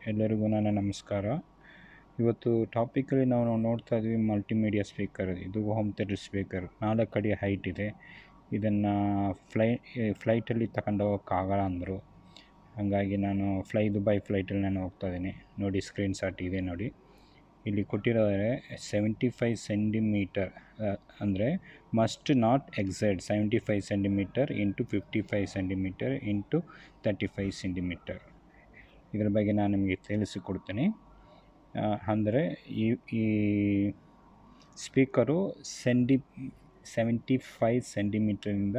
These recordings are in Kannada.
ಎಲ್ಲರಿಗೂ ನನ್ನ ನಮಸ್ಕಾರ ಇವತ್ತು ಟಾಪಿಕಲ್ಲಿ ನಾವು ನೋಡ್ತಾ ಇದ್ವಿ ಮಲ್ಟಿಮೀಡಿಯಾ ಸ್ಪೀಕರ್ ಇದು ಹೋಮ್ ಥಿಯೇಟರ್ ಸ್ಪೀಕರ್ ನಾಲ್ಕು ಅಡಿ ಹೈಟ್ ಇದೆ ಇದನ್ನು ಫ್ಲೈ ಫ್ಲೈಟಲ್ಲಿ ತಗೊಂಡು ಹೋಗೋಕ್ಕಾಗಲ್ಲ ಅಂದರು ಹಾಗಾಗಿ ನಾನು ಫ್ಲೈ ದುಬೈ ಫ್ಲೈಟಲ್ಲಿ ನಾನು ಹೋಗ್ತಾ ಇದ್ದೀನಿ ನೋಡಿ ಸ್ಕ್ರೀನ್ ಶಾಟ್ ಇದೆ ನೋಡಿ ಇಲ್ಲಿ ಕೊಟ್ಟಿರೋದ್ರೆ ಸೆವೆಂಟಿ ಫೈವ್ ಸೆಂಟಿಮೀಟರ್ ಅಂದರೆ must not exceed seventy five centimetre into fifty five centimetre into thirty five centimetre ಇದರ ಬಗ್ಗೆ ನಾನು ನಿಮಗೆ ತಿಳಿಸಿಕೊಡ್ತೀನಿ ಅಂದರೆ ಈ ಈ ಸ್ಪೀಕರು ಸೆಂಟಿ ಸೆವೆಂಟಿ ಫೈವ್ ಸೆಂಟಿಮೀಟ್ರಿಂದ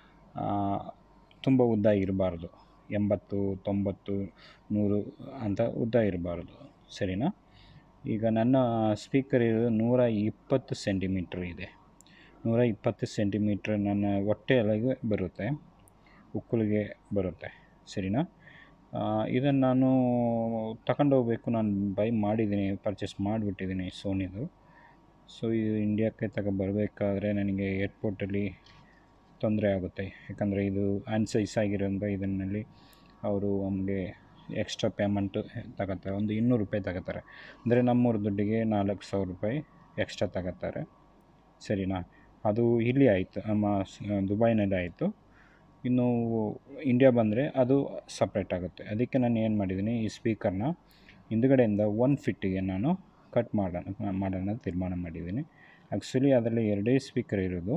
ತುಂಬ ಉದ್ದ ಇರಬಾರ್ದು ಎಂಬತ್ತು ತೊಂಬತ್ತು ನೂರು ಅಂತ ಉದ್ದ ಇರಬಾರ್ದು ಸರಿನಾ ಈಗ ನನ್ನ ಸ್ಪೀಕರ್ ಇರೋದು ನೂರ ಇಪ್ಪತ್ತು ಸೆಂಟಿಮೀಟ್ರ್ ಇದೆ ನೂರ ಇಪ್ಪತ್ತು ಸೆಂಟಿಮೀಟ್ರ್ ನನ್ನ ಹೊಟ್ಟೆಯೊಳಗೆ ಬರುತ್ತೆ ಉಕ್ಕುಳಿಗೆ ಬರುತ್ತೆ ಸರಿನಾ ಇದನ್ನು ನಾನು ತಗೊಂಡು ಹೋಗ್ಬೇಕು ನಾನು ಬೈ ಮಾಡಿದ್ದೀನಿ ಪರ್ಚೇಸ್ ಮಾಡಿಬಿಟ್ಟಿದ್ದೀನಿ ಸೋನಿದು ಸೊ ಇದು ಇಂಡಿಯಾಕ್ಕೆ ತಗೊ ಬರಬೇಕಾದ್ರೆ ನನಗೆ ಏರ್ಪೋರ್ಟಲ್ಲಿ ತೊಂದರೆ ಆಗುತ್ತೆ ಯಾಕಂದರೆ ಇದು ಆ್ಯಂಡ್ ಸೈಸ್ ಆಗಿರೋದ್ರಿಂದ ಇದನ್ನಲ್ಲಿ ಅವರು ನಮಗೆ ಎಕ್ಸ್ಟ್ರಾ ಪೇಮೆಂಟು ತಗೋತಾರೆ ಒಂದು ಇನ್ನೂರು ರೂಪಾಯಿ ತಗೋತಾರೆ ಅಂದರೆ ನಮ್ಮೂರ ದುಡ್ಡಿಗೆ ನಾಲ್ಕು ಸಾವಿರ ರೂಪಾಯಿ ಎಕ್ಸ್ಟ್ರಾ ತಗೋತಾರೆ ಸರಿನಾ ಅದು ಇಲ್ಲಿ ಆಯಿತು ನಮ್ಮ ದುಬೈನಲ್ಲಿ ಆಯಿತು ಇನ್ನು ಇಂಡಿಯಾ ಬಂದರೆ ಅದು ಸಪ್ರೇಟ್ ಆಗುತ್ತೆ ಅದಕ್ಕೆ ನಾನು ಏನು ಮಾಡಿದ್ದೀನಿ ಈ ಸ್ಪೀಕರ್ನ ಹಿಂದುಗಡೆಯಿಂದ ಒನ್ ಫಿಟ್ಟಿಗೆ ನಾನು ಕಟ್ ಮಾಡೋಣ ಮಾಡೋಣ ತೀರ್ಮಾನ ಮಾಡಿದ್ದೀನಿ ಆ್ಯಕ್ಚುಲಿ ಅದರಲ್ಲಿ ಎರಡೇ ಸ್ಪೀಕರ್ ಇರೋದು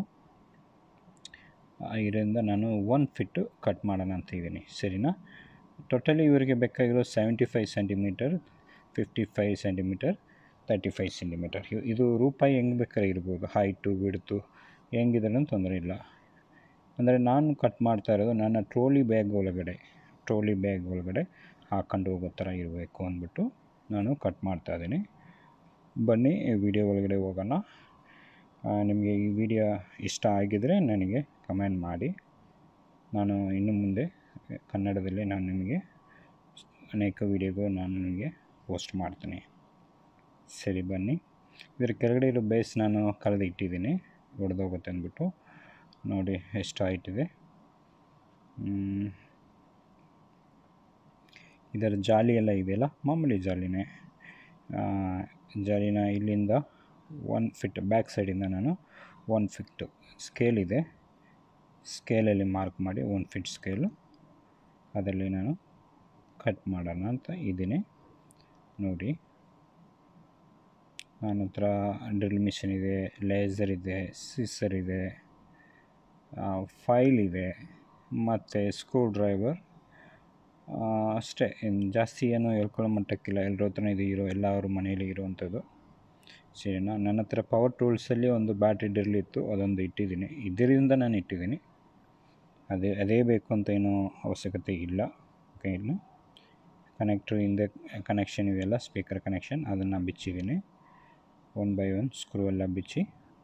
ಇದರಿಂದ ನಾನು ಒನ್ ಫಿಟ್ಟು ಕಟ್ ಮಾಡೋಣ ಅಂತ ಇದ್ದೀನಿ ಸರಿನಾ ಟೋಟಲಿ ಇವರಿಗೆ ಬೇಕಾಗಿರೋ seventy five centimetre fifty five centimetre thirty five centimetre ಇದು ರೂಪಾಯಿ ಹೆಂಗೆ ಬೇಕಾದ್ರೆ ಇರ್ಬೋದು ಹೈಟು ಬಿಡ್ತು ಹೆಂಗಿದ್ರೂ ತೊಂದರೆ ಇಲ್ಲ ಅಂದರೆ ನಾನು ಕಟ್ ಮಾಡ್ತಾ ಇರೋದು ನನ್ನ ಟ್ರೋಲಿ ಬ್ಯಾಗ್ ಒಳಗಡೆ ಟ್ರೋಲಿ ಬ್ಯಾಗ್ ಒಳಗಡೆ ಹಾಕ್ಕೊಂಡು ಹೋಗೋ ಥರ ಇರಬೇಕು ಅಂದ್ಬಿಟ್ಟು ನಾನು ಕಟ್ ಮಾಡ್ತಾ ಇದ್ದೀನಿ ಬನ್ನಿ ವಿಡಿಯೋ ಒಳಗಡೆ ಹೋಗೋಣ ನಿಮಗೆ ಈ ವಿಡಿಯೋ ಇಷ್ಟ ಆಗಿದರೆ ನನಗೆ ಕಮೆಂಟ್ ಮಾಡಿ ನಾನು ಇನ್ನು ಮುಂದೆ ಕನ್ನಡದಲ್ಲಿ ನಾನು ನಿಮಗೆ ಅನೇಕ ವಿಡಿಯೋಗಳು ನಾನು ನಿಮಗೆ ಪೋಸ್ಟ್ ಮಾಡ್ತೀನಿ ಸರಿ ಬನ್ನಿ ಇದರ ಕೆಳಗಡೆ ಇರೋ ಬೇಸ್ ನಾನು ಕಳೆದು ಇಟ್ಟಿದ್ದೀನಿ ಒಡೆದೋಗುತ್ತೆ ಅಂದ್ಬಿಟ್ಟು ನೋಡಿ ಎಷ್ಟು ಹೈಟ್ ಇದೆ ಇದರ ಜಾಲಿ ಎಲ್ಲ ಇದೆಯಲ್ಲ ಮಾಮೂಲಿ ಜಾಲಿನೇ ಜಾಲಿನ ಇಲ್ಲಿಂದ ಒನ್ ಫಿಟ್ ಬ್ಯಾಕ್ ಸೈಡಿಂದ ನಾನು ಒನ್ ಫಿಟ್ಟು ಸ್ಕೇಲ್ ಇದೆ ಸ್ಕೇಲಲ್ಲಿ ಮಾರ್ಕ್ ಮಾಡಿ ಒನ್ ಫಿಟ್ ಸ್ಕೇಲು ಅದರಲ್ಲಿ ನಾನು ಕಟ್ ಮಾಡೋಣ ಅಂತ ಇದ್ದೀನಿ ನೋಡಿ ನನ್ನ ಹತ್ರ ಡ್ರಿಲ್ ಮಿಷಿನ್ ಇದೆ ಲೇಸರ್ ಇದೆ ಸಿಸರ್ ಇದೆ ಫೈಲ್ ಇದೆ ಮತ್ತು ಸ್ಕ್ರೂ ಡ್ರೈವರ್ ಅಷ್ಟೇ ಇನ್ನು ಜಾಸ್ತಿ ಏನು ಹೇಳ್ಕೊಳ್ಳೋ ಮಟ್ಟಕ್ಕಿಲ್ಲ ಎಲ್ಲರ ಹತ್ರನೇ ಇದು ಇರೋ ಎಲ್ಲರ ಮನೆಯಲ್ಲಿ ಇರುವಂಥದ್ದು ಸರಿನಾ ನನ್ನ ಹತ್ರ ಪವರ್ ಟೂಲ್ಸಲ್ಲಿ ಒಂದು ಬ್ಯಾಟ್ರಿ ಡ್ರಿಲ್ ಇತ್ತು ಅದೊಂದು ಇಟ್ಟಿದ್ದೀನಿ ಇದರಿಂದ ನಾನು ಇಟ್ಟಿದ್ದೀನಿ ಅದೇ ಅದೇ ಬೇಕು ಅಂತ ಏನೂ ಅವಶ್ಯಕತೆ ಇಲ್ಲ ಓಕೆ ಇಲ್ಲ ಕನೆಕ್ಟ್ರು ಹಿಂದೆ ಕನೆಕ್ಷನ್ ಇದೆಯಲ್ಲ ಸ್ಪೀಕರ್ ಕನೆಕ್ಷನ್ ಅದನ್ನು ಬಿಚ್ಚಿದ್ದೀನಿ ಒನ್ ಬೈ ಒನ್ ಸ್ಕ್ರೂ ಎಲ್ಲ ಬಿಚ್ಚಿ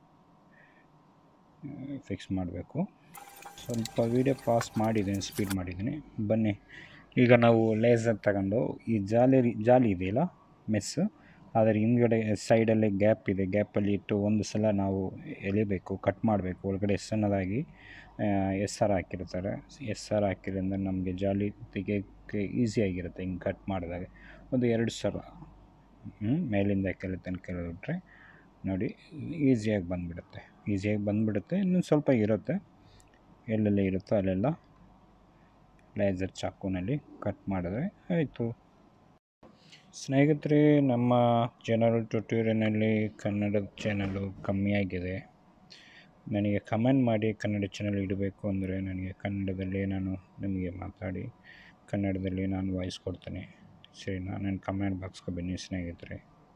ಫಿಕ್ಸ್ ಮಾಡಬೇಕು ಸ್ವಲ್ಪ ವೀಡಿಯೋ ಪಾಸ್ ಮಾಡಿದ್ದೀನಿ ಸ್ಪೀಡ್ ಮಾಡಿದ್ದೀನಿ ಬನ್ನಿ ಈಗ ನಾವು ಲೇಸರ್ ತಗೊಂಡು ಈ ಜಾಲಿ ಜಾಲಿ ಇದೆಯಲ್ಲ ಮೆಸ್ಸು ಅದರ ಹಿಂದ್ಗಡೆ ಸೈಡಲ್ಲಿ ಗ್ಯಾಪ್ ಇದೆ ಗ್ಯಾಪಲ್ಲಿ ಇಟ್ಟು ಒಂದು ಸಲ ನಾವು ಎಳಿಬೇಕು ಕಟ್ ಮಾಡಬೇಕು ಒಳಗಡೆ ಸಣ್ಣದಾಗಿ ಎಸ್ ಆರ್ ಹಾಕಿರ್ತಾರೆ ಎಸ್ ಆರ್ ಹಾಕಿರೋದ್ರಿಂದ ನಮಗೆ ಜಾಲಿ ತೆಗಿಯೋಕ್ಕೆ ಈಸಿಯಾಗಿರುತ್ತೆ ಹಿಂಗೆ ಕಟ್ ಮಾಡಿದಾಗ ಒಂದು ಎರಡು ಸಲ ಮೇಲಿಂದ ಕೆಳ ತನಕ ಕೆಳಬಿಟ್ರೆ ನೋಡಿ ಈಸಿಯಾಗಿ ಬಂದುಬಿಡುತ್ತೆ ಈಸಿಯಾಗಿ ಬಂದುಬಿಡುತ್ತೆ ಇನ್ನೊಂದು ಸ್ವಲ್ಪ ಇರುತ್ತೆ ಎಲ್ಲೆಲ್ಲ ಇರುತ್ತೋ ಅಲ್ಲೆಲ್ಲ ಲೇಸರ್ ಚಾಕುನಲ್ಲಿ ಕಟ್ ಮಾಡಿದ್ರೆ ಆಯಿತು ಸ್ನೇಹಿತರೆ ನಮ್ಮ ಜನರಲ್ ಟ್ಯುಟೋರಿಯಲ್ನಲ್ಲಿ ಕನ್ನಡದ ಚಾನಲು ಕಮ್ಮಿಯಾಗಿದೆ ನನಗೆ ಕಮೆಂಟ್ ಮಾಡಿ ಕನ್ನಡ ಚಾನಲ್ ಇಡಬೇಕು ಅಂದರೆ ನನಗೆ ಕನ್ನಡದಲ್ಲಿ ನಾನು ನಿಮಗೆ ಮಾತಾಡಿ ಕನ್ನಡದಲ್ಲಿ ನಾನು ವಾಯ್ಸ್ ಕೊಡ್ತೇನೆ ಸರಿನಾ ನನ್ನ ಕಮೆಂಟ್ ಬಾಕ್ಸ್ಗೆ ಬನ್ನಿ ಸ್ನೇಹಿತರೆ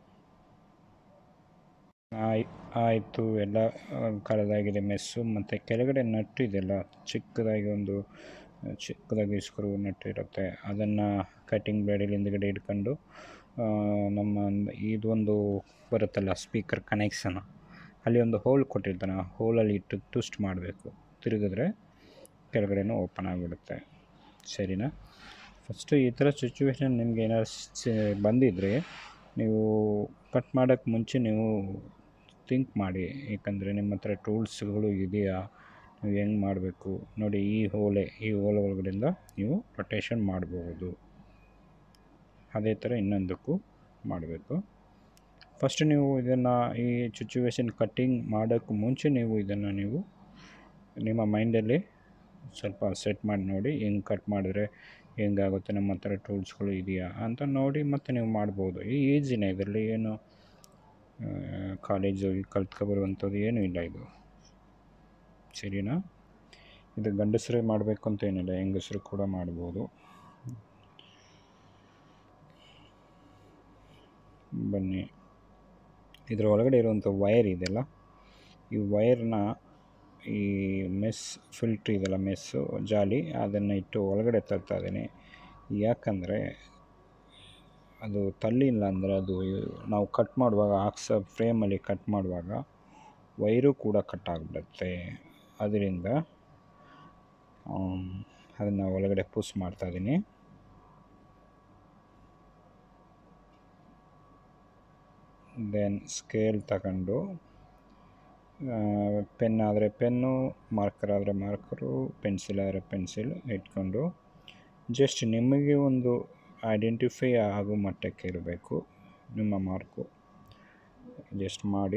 ಆಯ್ ಆಯಿತು ಎಲ್ಲ ಕಳೆದಾಗಿದೆ ಮೆಸ್ಸು ಮತ್ತು ಕೆಳಗಡೆ ನಟ್ಟು ಇದೆಲ್ಲ ಚಿಕ್ಕದಾಗಿ ಒಂದು ಚಿಕ್ಕದಾಗಿ ಸ್ಕ್ರೂ ನಟ್ಟು ಇರುತ್ತೆ ಅದನ್ನು ಕಟಿಂಗ್ ಬ್ಲೇಡಲ್ಲಿ ಹಿಂದ್ಗಡೆ ಇಟ್ಕೊಂಡು ನಮ್ಮ ಇದೊಂದು ಬರುತ್ತಲ್ಲ ಸ್ಪೀಕರ್ ಕನೆಕ್ಷನ್ ಅಲ್ಲಿ ಒಂದು ಹೋಲ್ ಕೊಟ್ಟಿರ್ತಾನೆ ಆ ಹೋಲಲ್ಲಿ ಇಟ್ಟು ಟ್ವಿಸ್ಟ್ ಮಾಡಬೇಕು ತಿರುಗಿದ್ರೆ ಕೆಳಗಡೆನೂ ಓಪನ್ ಆಗಿಬಿಡುತ್ತೆ ಸರಿನಾ ಫಸ್ಟು ಈ ಥರ ಸಿಚುವೇಶನ್ ನಿಮ್ಗೆ ಏನಾದ್ರು ಬಂದಿದ್ದರೆ ನೀವು ಕಟ್ ಮಾಡೋಕ್ಕೆ ಮುಂಚೆ ನೀವು ಥಿಂಕ್ ಮಾಡಿ ಏಕೆಂದರೆ ನಿಮ್ಮ ಹತ್ರ ಟೂಲ್ಸ್ಗಳು ಇದೆಯಾ ನೀವು ಹೆಂಗೆ ಮಾಡಬೇಕು ನೋಡಿ ಈ ಹೋಲೆ ಈ ಹೋಲ್ ಒಳಗಡೆಯಿಂದ ನೀವು ರೊಟೇಷನ್ ಮಾಡಬಹುದು ಅದೇ ಥರ ಇನ್ನೊಂದಕ್ಕೂ ಮಾಡಬೇಕು ಫಸ್ಟ್ ನೀವು ಇದನ್ನು ಈ ಸಿಚುವೇಶನ್ ಕಟ್ಟಿಂಗ್ ಮಾಡೋಕ್ಕೆ ಮುಂಚೆ ನೀವು ಇದನ್ನು ನೀವು ನಿಮ್ಮ ಮೈಂಡಲ್ಲಿ ಸ್ವಲ್ಪ ಸೆಟ್ ಮಾಡಿ ನೋಡಿ ಹೆಂಗೆ ಕಟ್ ಮಾಡಿದ್ರೆ ಹೆಂಗಾಗುತ್ತೆ ನಮ್ಮ ಹತ್ರ ಟೂಲ್ಸ್ಗಳು ಇದೆಯಾ ಅಂತ ನೋಡಿ ಮತ್ತೆ ನೀವು ಮಾಡ್ಬೋದು ಈ ಈಸಿನೇ ಇದರಲ್ಲಿ ಏನು ಕಾಲೇಜು ಕಲ್ತ್ಕೊಬರುವಂಥದ್ದು ಏನೂ ಇಲ್ಲ ಇದು ಸರಿನಾ ಇದು ಗಂಡಸರೇ ಮಾಡಬೇಕು ಅಂತ ಏನಿಲ್ಲ ಹೆಂಗಸರು ಕೂಡ ಮಾಡ್ಬೋದು ಬನ್ನಿ ಇದರ ಒಳಗಡೆ ಇರುವಂಥ ವೈರ್ ಇದೆಯಲ್ಲ ಈ ವೈರ್ನ ಈ ಮೆಸ್ ಫಿಲ್ಟ್ರ್ ಇದೆಲ್ಲ ಮೆಸ್ಸು ಜಾಲಿ ಅದನ್ನು ಇಟ್ಟು ಒಳಗಡೆ ತರ್ತಾ ಇದ್ದೀನಿ ಯಾಕಂದರೆ ಅದು ತಳ್ಳಿಲ್ಲ ಅಂದರೆ ಅದು ನಾವು ಕಟ್ ಮಾಡುವಾಗ ಆಕ್ಸ ಫ್ರೇಮಲ್ಲಿ ಕಟ್ ಮಾಡುವಾಗ ವೈರು ಕೂಡ ಕಟ್ ಆಗಿಬಿಡುತ್ತೆ ಅದರಿಂದ ಅದನ್ನು ಒಳಗಡೆ ಪುಸ್ ಮಾಡ್ತಾಯಿದ್ದೀನಿ ದೆನ್ ಸ್ಕೇಲ್ ತಗೊಂಡು ಪೆನ್ ಆದರೆ ಪೆನ್ನು ಮಾರ್ಕರ್ ಆದರೆ ಮಾರ್ಕರು ಪೆನ್ಸಿಲ್ ಆದರೆ ಪೆನ್ಸಿಲ್ ಇಟ್ಕೊಂಡು ಜಸ್ಟ್ ನಿಮಗೆ ಒಂದು ಐಡೆಂಟಿಫೈ ಆಗೋ ಮಟ್ಟಕ್ಕೆ ಇರಬೇಕು ನಿಮ್ಮ ಮಾರ್ಕು ಜಸ್ಟ್ ಮಾಡಿ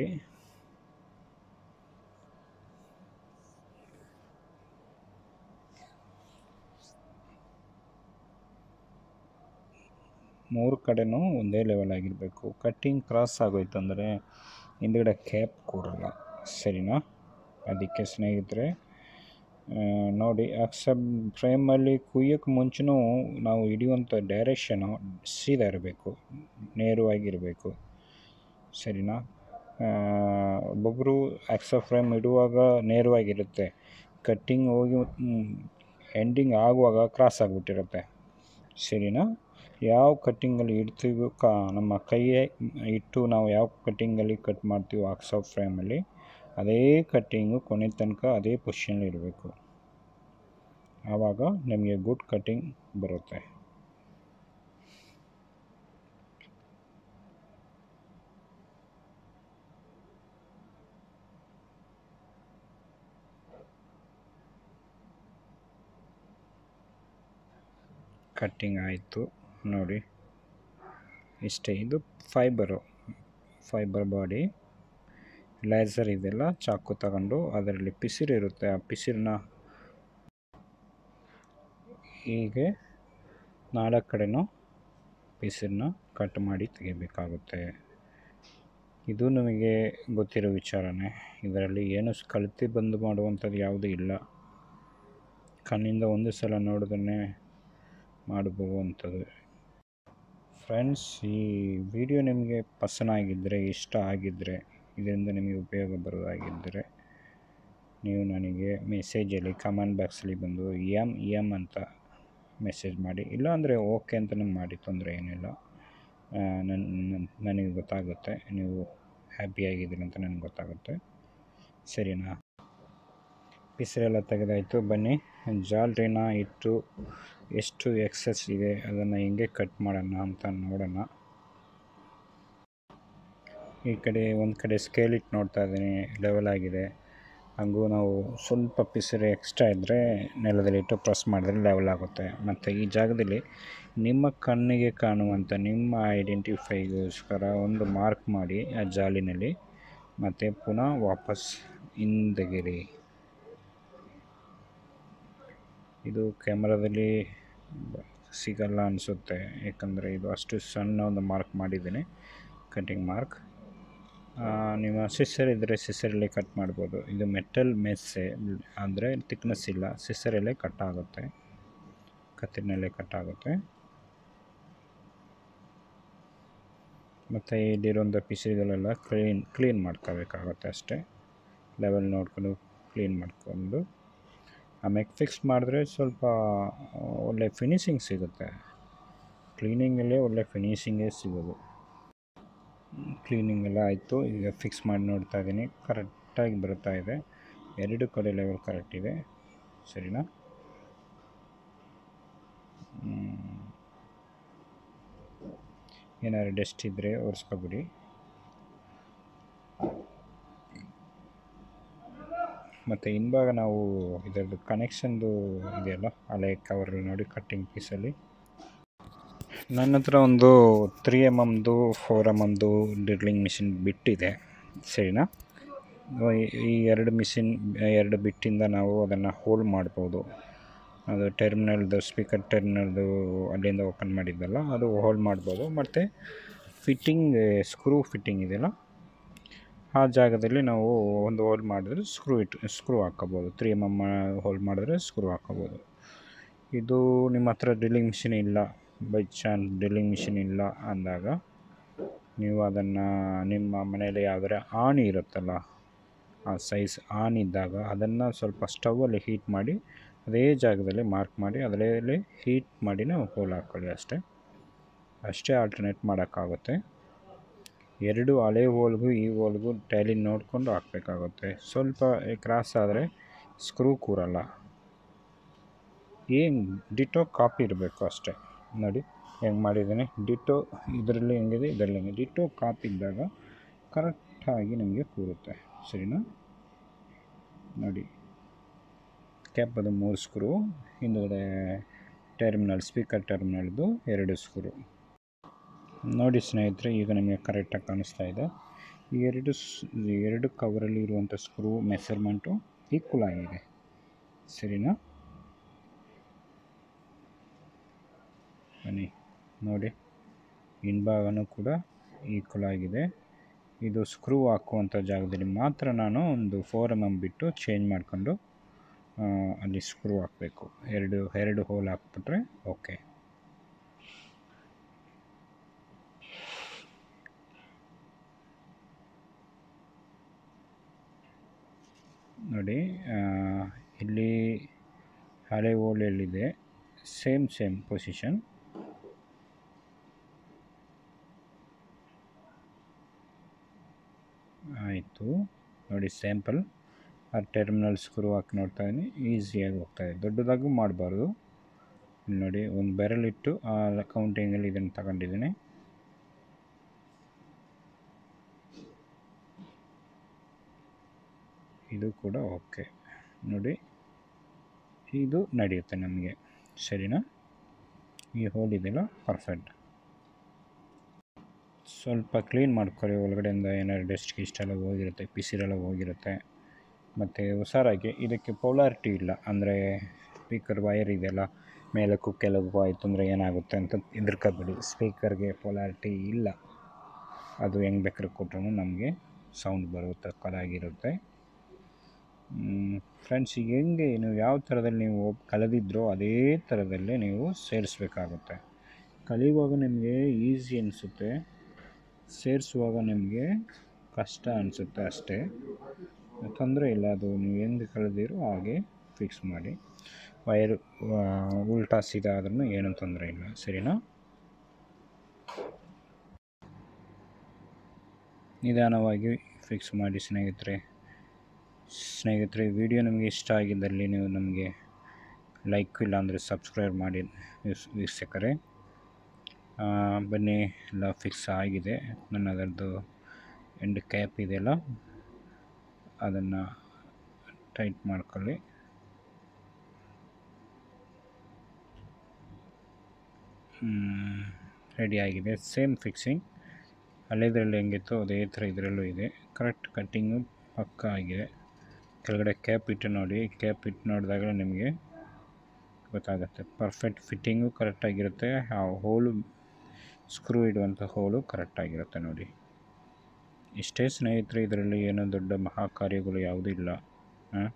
ಮೂರು ಕಡೆನೂ ಒಂದೇ ಲೆವೆಲ್ ಆಗಿರಬೇಕು ಕಟ್ಟಿಂಗ್ ಕ್ರಾಸ್ ಆಗೋಯ್ತು ಅಂದರೆ ಹಿಂದ್ಗಡೆ ಕ್ಯಾಪ್ ಕೂರಲ್ಲ ಸರಿನಾ ಅದಕ್ಕೆ ಸ್ನೇಹಿತರೆ ನೋಡಿ ಅಕ್ಸಬ್ ಫ್ರೇಮಲ್ಲಿ ಕುಯ್ಯೋಕ್ಕೆ ಮುಂಚೆನೂ ನಾವು ಹಿಡಿಯುವಂಥ ಡೈರೆಕ್ಷನು ಸೀದಾ ಇರಬೇಕು ನೇರವಾಗಿರಬೇಕು ಸರಿನಾ ಒಬ್ಬೊಬ್ಬರು ಆಕ್ಸಾ ಫ್ರೇಮ್ ಇಡುವಾಗ ನೇರವಾಗಿರುತ್ತೆ ಕಟ್ಟಿಂಗ್ ಹೋಗಿ ಎಂಡಿಂಗ್ ಆಗುವಾಗ ಕ್ರಾಸ್ ಆಗಿಬಿಟ್ಟಿರುತ್ತೆ ಸರಿನಾ ಯಾವ ಕಟ್ಟಿಂಗಲ್ಲಿ ಇಡ್ತೀವೋ ಕಾ ನಮ್ಮ ಕೈಯೇ ಇಟ್ಟು ನಾವು ಯಾವ ಕಟ್ಟಿಂಗಲ್ಲಿ ಕಟ್ ಮಾಡ್ತೀವೋ ಆಕ್ಸಾ ಫ್ರೇಮಲ್ಲಿ ಅದೇ ಕಟ್ಟಿಂಗು ಕೊನೆ ತನಕ ಅದೇ ಪೊಸಿಷನಲ್ಲಿ ಇರಬೇಕು ಆವಾಗ ನಮಗೆ ಗುಡ್ ಕಟ್ಟಿಂಗ್ ಬರುತ್ತೆ ಕಟ್ಟಿಂಗ್ ಆಯಿತು ನೋಡಿ ಇಷ್ಟೇ ಇದು ಫೈಬರು ಫೈಬರ್ ಬಾಡಿ ಲೇಸರ್ ಇದೆಲ್ಲ ಚಾಕು ತಗೊಂಡು ಅದರಲ್ಲಿ ಪಿಸಿರು ಇರುತ್ತೆ ಆ ಪಿಸಿರನ್ನ ಹೀಗೆ ನಾಲ್ಕು ಕಡೆನೂ ಪಿಸಿರನ್ನ ಕಟ್ ಮಾಡಿ ತೆಗಿಬೇಕಾಗುತ್ತೆ ಇದು ನಮಗೆ ಗೊತ್ತಿರೋ ವಿಚಾರನೇ ಇದರಲ್ಲಿ ಏನು ಕಲ್ತಿ ಬಂದು ಮಾಡುವಂಥದ್ದು ಯಾವುದೂ ಇಲ್ಲ ಕಣ್ಣಿಂದ ಒಂದು ಸಲ ನೋಡಿದ್ರೆ ಮಾಡಬಹುವಂಥದ್ದು ಫ್ರೆಂಡ್ಸ್ ಈ ವಿಡಿಯೋ ನಿಮಗೆ ಪಸಂದಾಗಿದ್ದರೆ ಇಷ್ಟ ಆಗಿದ್ದರೆ ಇದರಿಂದ ನಿಮಗೆ ಉಪಯೋಗ ಬರೋದಾಗಿದ್ದರೆ ನೀವು ನನಗೆ ಮೆಸೇಜಲ್ಲಿ ಕಮೆಂಟ್ ಬಾಕ್ಸಲ್ಲಿ ಬಂದು ಎಮ್ ಎಮ್ ಅಂತ ಮೆಸೇಜ್ ಮಾಡಿ ಇಲ್ಲಾಂದರೆ ಓಕೆ ಅಂತಲೂ ಮಾಡಿ ತೊಂದರೆ ಏನಿಲ್ಲ ನನ್ನ ನನಗೆ ಗೊತ್ತಾಗುತ್ತೆ ನೀವು ಹ್ಯಾಪಿಯಾಗಿದ್ದೀರಿ ಅಂತ ನನಗೆ ಗೊತ್ತಾಗುತ್ತೆ ಸರಿನಾ ಪಿಸರೆಲ್ಲ ತೆಗೆದಾಯಿತು ಬನ್ನಿ ಜಾಲ್ರಿನ ಇಟ್ಟು ಎಷ್ಟು ಎಕ್ಸಸ್ ಇದೆ ಅದನ್ನು ಹೆಂಗೆ ಕಟ್ ಮಾಡೋಣ ಅಂತ ನೋಡೋಣ ಈ ಕಡೆ ಒಂದು ಕಡೆ ಸ್ಕೇಲ್ ಇಟ್ಟು ನೋಡ್ತಾ ಇದ್ದೀನಿ ಲೆವೆಲ್ ಆಗಿದೆ ಹಾಗೂ ನಾವು ಸ್ವಲ್ಪ ಪಿಸರೆ ಎಕ್ಸ್ಟ್ರಾ ಇದ್ದರೆ ನೆಲದಲ್ಲಿಟ್ಟು ಪ್ರೆಸ್ ಮಾಡಿದ್ರೆ ಲೆವೆಲ್ ಆಗುತ್ತೆ ಮತ್ತು ಈ ಜಾಗದಲ್ಲಿ ನಿಮ್ಮ ಕಣ್ಣಿಗೆ ಕಾಣುವಂಥ ನಿಮ್ಮ ಐಡೆಂಟಿಫೈಗೋಸ್ಕರ ಒಂದು ಮಾರ್ಕ್ ಮಾಡಿ ಆ ಜಾಲಿನಲ್ಲಿ ಮತ್ತು ಪುನಃ ವಾಪಸ್ ಹಿಂದಗಿರಿ ಇದು ಕ್ಯಾಮ್ರಾದಲ್ಲಿ ಸಿಗಲ್ಲ ಅನಿಸುತ್ತೆ ಯಾಕಂದರೆ ಇದು ಅಷ್ಟು ಸಣ್ಣ ಒಂದು ಮಾರ್ಕ್ ಮಾಡಿದ್ದೀನಿ ಕಟ್ಟಿಂಗ್ ಮಾರ್ಕ್ ನಿಮ್ಮ ಸಿಸ್ಸರ್ ಇದ್ದರೆ ಸಿಸ್ಸರಲ್ಲೇ ಕಟ್ ಮಾಡ್ಬೋದು ಇದು ಮೆಟಲ್ ಮೆಸ್ಸೆ ಅಂದರೆ ತಿಕ್ನೆಸ್ ಇಲ್ಲ ಸಿಸ್ಸರಲ್ಲೇ ಕಟ್ ಆಗುತ್ತೆ ಕತ್ತಿನಲ್ಲೇ ಕಟ್ ಆಗುತ್ತೆ ಮತ್ತು ಇಲ್ಲಿರೋಂಥ ಪಿಸಿಗಳೆಲ್ಲ ಕ್ಲೀನ್ ಕ್ಲೀನ್ ಮಾಡ್ಕೋಬೇಕಾಗುತ್ತೆ ಅಷ್ಟೇ ಲೆವೆಲ್ ನೋಡ್ಕೊಂಡು ಕ್ಲೀನ್ ಮಾಡ್ಕೊಂಡು ಆಮೇಲೆ ಫಿಕ್ಸ್ ಮಾಡಿದ್ರೆ ಸ್ವಲ್ಪ ಒಳ್ಳೆ ಫಿನಿಶಿಂಗ್ ಸಿಗುತ್ತೆ ಕ್ಲೀನಿಂಗಲ್ಲೇ ಒಳ್ಳೆ ಫಿನಿಶಿಂಗೇ ಸಿಗೋದು ಕ್ಲೀನಿಂಗ್ ಎಲ್ಲ ಆಯಿತು ಈಗ ಫಿಕ್ಸ್ ಮಾಡಿ ನೋಡ್ತಾ ಇದ್ದೀನಿ ಕರೆಕ್ಟಾಗಿ ಬರ್ತಾ ಇದೆ ಎರಡು ಕಡೆ ಲೆವೆಲ್ ಕರೆಕ್ಟ್ ಇದೆ ಸರಿನಾ ಏನಾದ್ರು ಡಸ್ಟ್ ಇದ್ದರೆ ಒರೆಸ್ಕೊಬಿಡಿ ಮತ್ತು ಹಿಂಭಾಗ ನಾವು ಇದರದ್ದು ಕನೆಕ್ಷನ್ದು ಇದೆಯಲ್ಲ ಹಳೆ ಕವರಲ್ಲಿ ನೋಡಿ ಕಟ್ಟಿಂಗ್ ಪೀಸಲ್ಲಿ ನನ್ನ ಹತ್ರ ಒಂದು ತ್ರೀ ಎಮ್ ಎಮ್ದು ಫೋರ್ ಎಮ್ ಎಮ್ದು ಡ್ರಿಲ್ಲಿಂಗ್ ಮಿಷಿನ್ ಬಿಟ್ಟಿದೆ ಸರಿನಾ ಈ- ಈ ಎರಡು ಮಿಷಿನ್ ಎರಡು ಬಿಟ್ಟಿಂದ ನಾವು ಅದನ್ನು ಹೋಲ್ಡ್ ಮಾಡ್ಬೋದು ಅದು ಟರ್ಮಿನಲ್ದು ಸ್ಪೀಕರ್ ಟರ್ಮಿನಲ್ದು ಅಲ್ಲಿಂದ ಓಪನ್ ಮಾಡಿದ್ದಲ್ಲ ಅದು ಹೋಲ್ಡ್ ಮಾಡ್ಬೋದು ಮತ್ತು ಫಿಟ್ಟಿಂಗ್ ಸ್ಕ್ರೂ ಫಿಟ್ಟಿಂಗ್ ಇದೆಯಲ್ಲ ಆ ಜಾಗದಲ್ಲಿ ನಾವು ಒಂದು ಹೋಲ್ಡ್ ಮಾಡಿದ್ರೆ ಸ್ಕ್ರೂ ಇಟ್ಟು ಸ್ಕ್ರೂ ಹಾಕ್ಕೋಬೋದು ತ್ರೀ ಎಮ್ ಎಮ್ ಹೋಲ್ಡ್ ಮಾಡಿದ್ರೆ ಸ್ಕ್ರೂ ಹಾಕ್ಕೋಬೋದು ಇದು ನಿಮ್ಮ ಹತ್ರ ಡ್ರಿಲ್ಲಿಂಗ್ ಮಿಷಿನ್ ಇಲ್ಲ ಬೈ ಚಾನ್ಸ್ ಡ್ರಿಲ್ಲಿಂಗ್ ಮಿಷಿನ್ ಇಲ್ಲ ಅಂದಾಗ ನೀವು ಅದನ್ನು ನಿಮ್ಮ ಮನೆಯಲ್ಲಿ ಯಾವ್ದಾರ ಆಣಿ ಇರುತ್ತಲ್ಲ ಆ ಸೈಜ್ ಆನ್ ಇದ್ದಾಗ ಅದನ್ನು ಸ್ವಲ್ಪ ಸ್ಟವಲ್ಲಿ ಹೀಟ್ ಮಾಡಿ ಅದೇ ಜಾಗದಲ್ಲಿ ಮಾರ್ಕ್ ಮಾಡಿ ಅದರಲ್ಲಿ ಹೀಟ್ ಮಾಡಿನೇ ಹೋಲ್ ಹಾಕ್ಕೊಳ್ಳಿ ಅಷ್ಟೇ ಅಷ್ಟೇ ಆಲ್ಟರ್ನೇಟ್ ಮಾಡೋಕ್ಕಾಗುತ್ತೆ ಎರಡು ಹಳೆ ಹೋಲ್ಗೂ ಈ ಹೋಲ್ಗೂ ಟ್ಯಾಲಿ ನೋಡಿಕೊಂಡು ಹಾಕಬೇಕಾಗುತ್ತೆ ಸ್ವಲ್ಪ ಕ್ರಾಸ್ ಆದರೆ ಸ್ಕ್ರೂ ಕೂರಲ್ಲ ಏನು ಡಿಟೋ ಕಾಪಿ ಇರಬೇಕು ಅಷ್ಟೇ ನೋಡಿ ಹೆಂಗೆ ಮಾಡಿದ್ದೀನಿ ಡಿಟೋ ಇದರಲ್ಲಿ ಹೆಂಗಿದೆ ಇದರಲ್ಲಿ ಹೆಂಗೆ ಡಿಟೋ ಕಾಪಿ ಇದ್ದಾಗ ಕರೆಕ್ಟಾಗಿ ನಿಮಗೆ ಕೂರುತ್ತೆ ಸರಿನಾ ನೋಡಿ ಕ್ಯಾಪ್ ಅದು ಮೂರು ಸ್ಕ್ರೂ ಹಿಂದುಗಡೆ ಟರ್ಮಿನಲ್ ಸ್ಪೀಕರ್ ಟರ್ಮಿನಲ್ದು ಎರಡು ಸ್ಕ್ರೂ ನೋಡಿ ಸ್ನೇಹಿತರೆ ಈಗ ನಿಮಗೆ ಕರೆಕ್ಟಾಗಿ ಕಾಣಿಸ್ತಾ ಇದೆ ಈ ಎರಡು ಸ್ ಈ ಎರಡು ಕವರಲ್ಲಿ ಇರುವಂಥ ಸ್ಕ್ರೂ ಮೆಸರ್ಮೆಂಟು ಈಕ್ವಲ್ ಆಗಿದೆ ಸರಿನಾ ಬನ್ನಿ ನೋಡಿ ಹಿಂಭಾಗನೂ ಕೂಡ ಈಕ್ವಲ್ ಆಗಿದೆ ಇದು ಸ್ಕ್ರೂ ಹಾಕುವಂಥ ಜಾಗದಲ್ಲಿ ಮಾತ್ರ ನಾನು ಒಂದು four M M bit change ಮಾಡಿಕೊಂಡು ಅಲ್ಲಿ ಸ್ಕ್ರೂ ಹಾಕಬೇಕು ಎರಡು ಎರಡು ಹೋಲ್ ಹಾಕ್ಬಿಟ್ರೆ ಓಕೆ ನೋಡಿ ಆ, ಇಲ್ಲಿ ಹಳೆ ಹೋಲ್ ಎಲ್ಲಿದೆ ಸೇಮ್ ಸೇಮ್ ಪೊಸಿಷನ್ ಆಯಿತು ನೋಡಿ ಸ್ಯಾಂಪಲ್ ಆ ಟರ್ಮಿನಲ್ ಸ್ಕ್ರೂ ಹಾಕಿ ನೋಡ್ತಾ ಇದ್ದೀನಿ ಈಸಿಯಾಗಿ ಹೋಗ್ತಾಯಿದೆ ದೊಡ್ಡದಾಗೂ ಮಾಡಬಾರ್ದು ಇಲ್ಲಿ ನೋಡಿ ಒಂದು ಬೆರಳಿಟ್ಟು ಆ ಕೌಂಟಿಂಗಲ್ಲಿ ಇದನ್ನು ತಗೊಂಡಿದ್ದೀನಿ ಇದು ಕೂಡ ಓಕೆ ನೋಡಿ ಇದು ನಡೆಯುತ್ತೆ ನಮಗೆ ಸರಿನಾ ಈ ಹೋಲ್ ಇದೆಯಲ್ಲ ಪರ್ಫೆಕ್ಟ್ ಸ್ವಲ್ಪ ಕ್ಲೀನ್ ಮಾಡ್ಕೊಳ್ಳಿ ಒಳಗಡೆಯಿಂದ ಏನಾದ್ರು ಡಸ್ಟ್ ಗಿಸ್ಟ್ ಎಲ್ಲ ಹೋಗಿರುತ್ತೆ ಪಿಸಿರೆಲ್ಲ ಹೋಗಿರುತ್ತೆ ಮತ್ತು ಹುಷಾರಾಗಿ ಇದಕ್ಕೆ ಪೌಲಾರಿಟಿ ಇಲ್ಲ ಅಂದರೆ ಸ್ಪೀಕರ್ ವೈರ್ ಇದೆಯಲ್ಲ ಮೇಲಕ್ಕೂ ಕೆಳಗೂ ಆಯಿತು ಅಂದರೆ ಏನಾಗುತ್ತೆ ಅಂತ ಹೆದರ್ಕೋಬೇಡಿ ಸ್ಪೀಕರ್ಗೆ ಪೊಲಾರಿಟಿ ಇಲ್ಲ ಅದು ಹೆಂಗೆ ಬೇಕಾದ್ರೆ ಕೊಟ್ಟರು ನಮಗೆ ಸೌಂಡ್ ಬರುತ್ತೆ ಕಲಾಗಿರುತ್ತೆ ಫ್ರೆಂಡ್ಸ್ ಈಗ ಹೆಂಗೆ ನೀವು ಯಾವ ಥರದಲ್ಲಿ ನೀವು ಕಳೆದಿದ್ರೋ ಅದೇ ಥರದಲ್ಲೇ ನೀವು ಸೇರಿಸ್ಬೇಕಾಗುತ್ತೆ ಕಲಿಯುವಾಗ ನಿಮಗೆ ಈಸಿ ಅನಿಸುತ್ತೆ ಸೇರಿಸುವಾಗ ನಿಮಗೆ ಕಷ್ಟ ಅನಿಸುತ್ತೆ ಅಷ್ಟೇ ತೊಂದರೆ ಇಲ್ಲ ಅದು ನೀವು ಹೆಂಗೆ ಕಳೆದಿರೋ ಹಾಗೆ ಫಿಕ್ಸ್ ಮಾಡಿ ವೈರ್ ಉಲ್ಟಾ ಸೀದಾ ಆದ್ರೂ ಏನೂ ತೊಂದರೆ ಇಲ್ಲ ಸರಿನಾ ನಿಧಾನವಾಗಿ ಫಿಕ್ಸ್ ಮಾಡಿ ಸ್ನೇಹಿತರೆ ಸ್ನೇಹಿತರೆ ವಿಡಿಯೋ ನಿಮಗೆ ಇಷ್ಟ ಆಗಿದ್ದಲ್ಲಿ ನೀವು ನಮಗೆ ಲೈಕ್ ಇಲ್ಲಾಂದರೆ ಸಬ್ಸ್ಕ್ರೈಬ್ ಮಾಡಿ ವೀಸ್- ವೀಕ್ಷಕರೇ ಆ, ಬನ್ನಿ ಎಲ್ಲ ಫಿಕ್ಸ್ ಆಗಿದೆ ನನ್ನ ಅದರದ್ದು ಎಂಡ್ ಕ್ಯಾಪ್ ಇದೆಯಲ್ಲ ಅದನ್ನು ಟೈಟ್ ಮಾಡ್ಕೊಳ್ಳಿ ರೆಡಿ ಆಗಿದೆ ಸೇಮ್ ಫಿಕ್ಸಿಂಗ್ ಹಳೆದರಲ್ಲಿ ಹೆಂಗಿತ್ತು ಅದೇ ಥರ ಇದರಲ್ಲೂ ಇದೆ ಕರೆಕ್ಟ್ ಕಟ್ಟಿಂಗು ಪಕ್ಕ ಆಗಿದೆ ಕೆಳಗಡೆ ಕ್ಯಾಪ್ ಇಟ್ಟು ನೋಡಿ ಕ್ಯಾಪ್ ಇಟ್ಟು ನೋಡಿದಾಗ ನಿಮಗೆ ಗೊತ್ತಾಗುತ್ತೆ ಪರ್ಫೆಕ್ಟ್ ಫಿಟ್ಟಿಂಗು ಕರೆಕ್ಟಾಗಿರುತ್ತೆ ಆ ಹೋಲು ಸ್ಕ್ರೂ ಇಡುವಂಥ ಹೋಲು ಕರೆಕ್ಟಾಗಿರುತ್ತೆ ನೋಡಿ ಇಷ್ಟೇ ಸ್ನೇಹಿತರೆ ಇದರಲ್ಲಿ ಏನೋ ದೊಡ್ಡ ಮಹಾ ಕಾರ್ಯಗಳು ಯಾವುದೂ ಇಲ್ಲ ಹಾಂ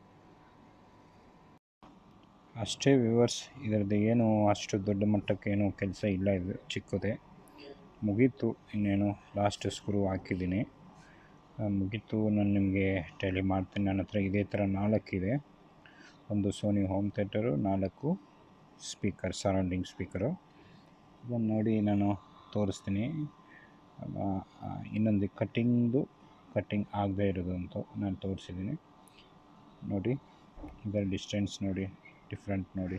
ಅಷ್ಟೇ ವ್ಯೂವರ್ಸ್ ಇದರದ್ದು ಏನು ಅಷ್ಟು ದೊಡ್ಡ ಮಟ್ಟಕ್ಕೆ ಏನು ಕೆಲಸ ಇಲ್ಲ ಇದು ಚಿಕ್ಕದೇ ಮುಗೀತು ಇನ್ನೇನು ಲಾಸ್ಟ್ ಸ್ಕ್ರೂ ಹಾಕಿದ್ದೀನಿ ಆ, ಮುಗೀತು ನಾನು ನಿಮಗೆ ಟೆಲಿ ಮಾಡ್ತೀನಿ ನನ್ನ ಹತ್ರ ಇದೇ ಥರ ನಾಲ್ಕಿದೆ ಒಂದು ಸೋನಿ ಹೋಮ್ ಥಿಯೇಟರು ನಾಲ್ಕು ಸ್ಪೀಕರ್ ಸರೌಂಡಿಂಗ್ ಸ್ಪೀಕರು ಇದನ್ನು ನೋಡಿ ನಾನು ತೋರಿಸ್ತೀನಿ ಆ, ಆ, ಇನ್ನೊಂದು ಕಟ್ಟಿಂಗ್ದು ಕಟ್ಟಿಂಗ್ ಆಗದೇ ಇರೋದು ಅಂತ ನಾನು ತೋರಿಸಿದ್ದೀನಿ ನೋಡಿ ಇದರ ಡಿಸ್ಟೆನ್ಸ್ ನೋಡಿ ಡಿಫ್ರೆಂಟ್ ನೋಡಿ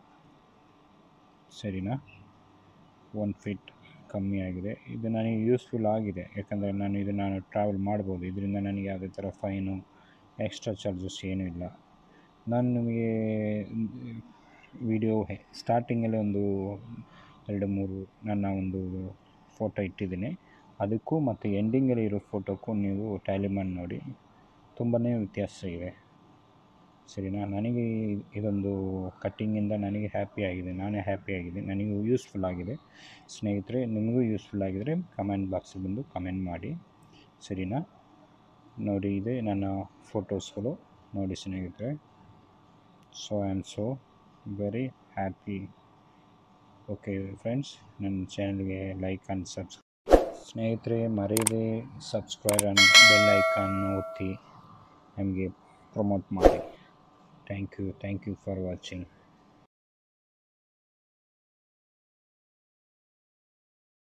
ಸರಿನಾ ಒನ್ ಫೀಟ್ ಕಮ್ಮಿ ಆಗಿದೆ ಇದು ನನಗೆ ಯೂಸ್ಫುಲ್ ಆಗಿದೆ ಯಾಕಂದರೆ ನಾನು ಇದು ನಾನು ಟ್ರಾವೆಲ್ ಮಾಡ್ಬೋದು ಇದರಿಂದ ನನಗೆ ಯಾವುದೇ ಥರ ಫೈನು ಎಕ್ಸ್ಟ್ರಾ ಚಾರ್ಜಸ್ ಏನೂ ಇಲ್ಲ ನಾನು ನಿಮಗೆ ವಿಡಿಯೋ ಸ್ಟಾರ್ಟಿಂಗಲ್ಲಿ ಒಂದು ಎರಡು ಮೂರು ನನ್ನ ಒಂದು ಫೋಟೋ ಇಟ್ಟಿದ್ದೀನಿ ಅದಕ್ಕೂ ಮತ್ತು ಎಂಡಿಂಗಲ್ಲಿ ಇರೋ ಫೋಟೋಕ್ಕೂ ನೀವು ಟ್ಯಾಲಿ ಮಾಡಿ ನೋಡಿ ತುಂಬಾ ವ್ಯತ್ಯಾಸ ಇದೆ ಸರಿನಾ ನನಗೆ ಇದೊಂದು ಕಟ್ಟಿಂಗಿಂದ ನನಗೆ ಹ್ಯಾಪಿ ಆಗಿದೆ ನಾನೇ ಹ್ಯಾಪಿ ಆಗಿದ್ದೀನಿ ನನಗೂ ಯೂಸ್ಫುಲ್ ಆಗಿದೆ ಸ್ನೇಹಿತರೆ ನಿಮಗೂ ಯೂಸ್ಫುಲ್ ಆಗಿದರೆ ಕಮೆಂಟ್ ಬಾಕ್ಸಿಗೆ ಬಂದು ಕಮೆಂಟ್ ಮಾಡಿ ಸರಿನಾ ನೋಡಿ ಇದೆ ನನ್ನ ಫೋಟೋಸ್ಗಳು ನೋಡಿ ಸ್ನೇಹಿತರೆ so I am so very happy okay friends ನನ್ನ ಚಾನಲ್ಗೆ ಲೈಕ್ ಆ್ಯಂಡ್ ಸಬ್ಸ್ಕ್ರೈಬ್ ಸ್ನೇಹಿತರೆ ಮರೆಯದೆ ಸಬ್ಸ್ಕ್ರೈಬ್ ಆ್ಯಂಡ್ ಬೆಲ್ ಐಕಾನ್ ಒತ್ತಿ ನಮಗೆ ಪ್ರಮೋಟ್ ಮಾಡಿ thank you thank you for watching